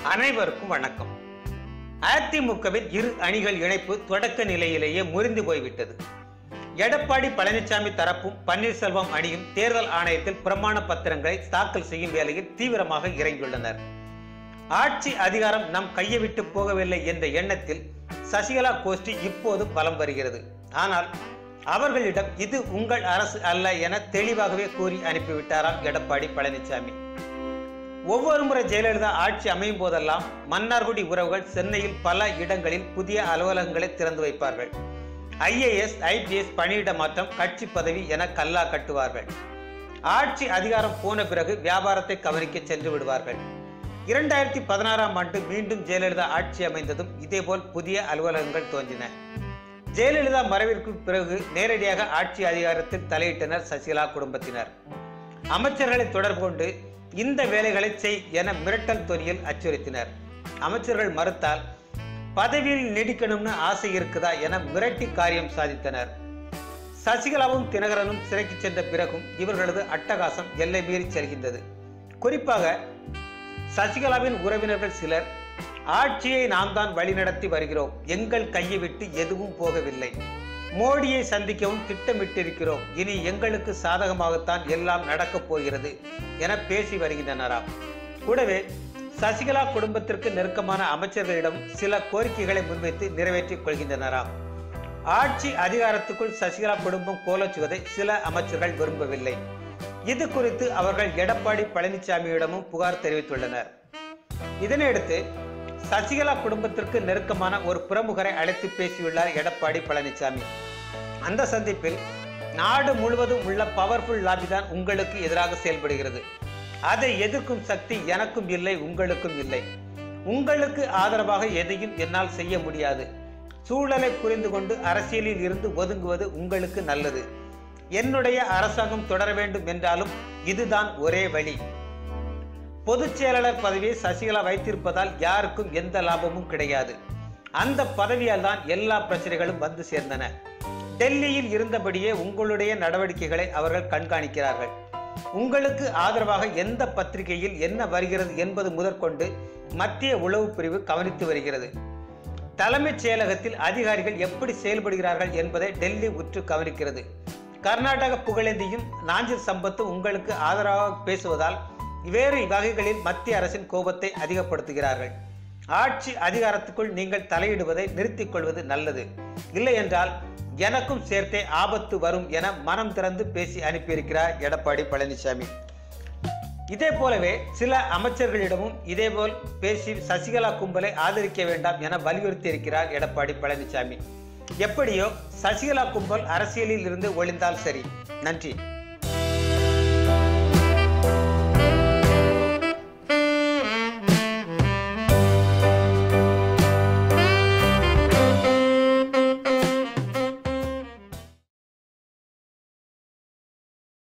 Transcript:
அனைவருக்கும் வணக்கம் அதிமுகவில் இரு அணிகள் இணைப்பு தொடக்க நிலையிலேயே முறிந்து போய்விட்டது எடப்பாடி பழனிசாமி தரப்பும் பன்னீர்செல்வம் அணியும் தேர்தல் ஆணையத்தில் பிரமாண பத்திரங்களை தாக்கல் செய்யும் வேலையில் தீவிரமாக இறங்கியுள்ளனர் ஆட்சி அதிகாரம் நம் கையை விட்டு போகவில்லை என்ற எண்ணத்தில் சசிகலா கோஷ்டி இப்போது பலம் வருகிறது ஆனால் அவர்களிடம் இது உங்கள் அரசு அல்ல என தெளிவாகவே கூறி அனுப்பிவிட்டாராம் எடப்பாடி பழனிசாமி ஒவ்வொரு முறை ஜெயலலிதா ஆட்சி அமையும் போதெல்லாம் மன்னார்குடி உறவுகள் சென்னையில் பல இடங்களில் புதிய அலுவலகங்களை திறந்து வைப்பார்கள் ஐஏஎஸ் ஐபிஎஸ் பணியிட மாற்றம் கட்சி பதவி என கல்லா கட்டுவார்கள் ஆட்சி அதிகாரம் போன பிறகு வியாபாரத்தை கவனிக்க சென்று விடுவார்கள் இரண்டாயிரத்தி பதினாறாம் ஆண்டு மீண்டும் ஜெயலலிதா ஆட்சி அமைந்ததும் இதேபோல் புதிய அலுவலகங்கள் தோன்றின ஜெயலலிதா மறைவிற்கு பிறகு நேரடியாக ஆட்சி அதிகாரத்தில் தலையிட்டனர் சசிகலா குடும்பத்தினர் அமைச்சர்களை தொடர்பு கொண்டு இந்த வேலைகளை செய் என மிரட்டல் தொனியில் அச்சுறுத்தினர் அமைச்சர்கள் மறுத்தால் பதவியில் நீடிக்கணும்னு ஆசை இருக்குதா என மிரட்டி காரியம் சாதித்தனர் சசிகலாவும் தினகரனும் சிறைக்கு சென்ற பிறகும் இவர்களது அட்டகாசம் எல்லை மீறி செல்கின்றது குறிப்பாக சசிகலாவின் உறவினர்கள் சிலர் ஆட்சியை நாம் தான் வழிநடத்தி வருகிறோம் எங்கள் கையை விட்டு எதுவும் போகவில்லை மோடியை சந்திக்கவும் திட்டமிட்டிருக்கிறோம் இனி எங்களுக்கு சாதகமாகத்தான் எல்லாம் நடக்கப் போகிறது என பேசி வருகின்றனராம் கூடவே சசிகலா குடும்பத்திற்கு நெருக்கமான அமைச்சர்களிடம் சில கோரிக்கைகளை முன்வைத்து நிறைவேற்றிக் கொள்கின்றனராம் ஆட்சி அதிகாரத்துக்குள் சசிகலா குடும்பம் கோலச்சுவதை சில அமைச்சர்கள் விரும்பவில்லை இது குறித்து அவர்கள் எடப்பாடி பழனிசாமியிடமும் புகார் தெரிவித்துள்ளனர் இதனையடுத்து சசிகலா குடும்பத்திற்கு நெருக்கமான ஒரு பிரமுகரை அழைத்து பேசியுள்ளார் எடப்பாடி பழனிசாமி அந்த சந்திப்பில் நாடு முழுவதும் உள்ள பவர்ஃபுல் லாபி தான் உங்களுக்கு எதிராக செயல்படுகிறது அதை எதிர்க்கும் சக்தி எனக்கும் இல்லை உங்களுக்கும் இல்லை உங்களுக்கு ஆதரவாக எதையும் என்னால் செய்ய முடியாது சூழலை புரிந்து கொண்டு அரசியலில் இருந்து ஒதுங்குவது உங்களுக்கு நல்லது என்னுடைய அரசாங்கம் தொடர வேண்டும் என்றாலும் இதுதான் ஒரே வழி பொதுச் செயலாளர் பதவியை சசிகலா வைத்திருப்பதால் யாருக்கும் எந்த லாபமும் கிடையாது அந்த பதவியால் தான் எல்லா பிரச்சனைகளும் வந்து சேர்ந்தன டெல்லியில் இருந்தபடியே உங்களுடைய நடவடிக்கைகளை அவர்கள் கண்காணிக்கிறார்கள் உங்களுக்கு ஆதரவாக எந்த பத்திரிகையில் என்ன வருகிறது என்பது முதற்கொண்டு மத்திய உளவு பிரிவு கவனித்து வருகிறது தலைமைச் செயலகத்தில் அதிகாரிகள் எப்படி செயல்படுகிறார்கள் என்பதை டெல்லி உற்று கவனிக்கிறது கர்நாடக புகழேந்தியும் நாஞ்சில் சம்பத்தும் உங்களுக்கு ஆதரவாக பேசுவதால் வேறு வகைகளில் மத்திய அரசின் கோபத்தை அதிகப்படுத்துகிறார்கள் ஆட்சி அதிகாரத்துக்குள் நீங்கள் தலையிடுவதை நிறுத்திக் கொள்வது நல்லது இல்லை என்றால் எனக்கும் சேர்த்தே ஆபத்து வரும் என மனம் திறந்து பேசி அனுப்பியிருக்கிறார் எடப்பாடி பழனிசாமி இதே போலவே சில அமைச்சர்களிடமும் இதேபோல் பேசி சசிகலா கும்பலை ஆதரிக்க வேண்டாம் என வலியுறுத்தி இருக்கிறார் எடப்பாடி பழனிசாமி எப்படியோ சசிகலா கும்பல் அரசியலில் இருந்து ஒளிந்தால் சரி நன்றி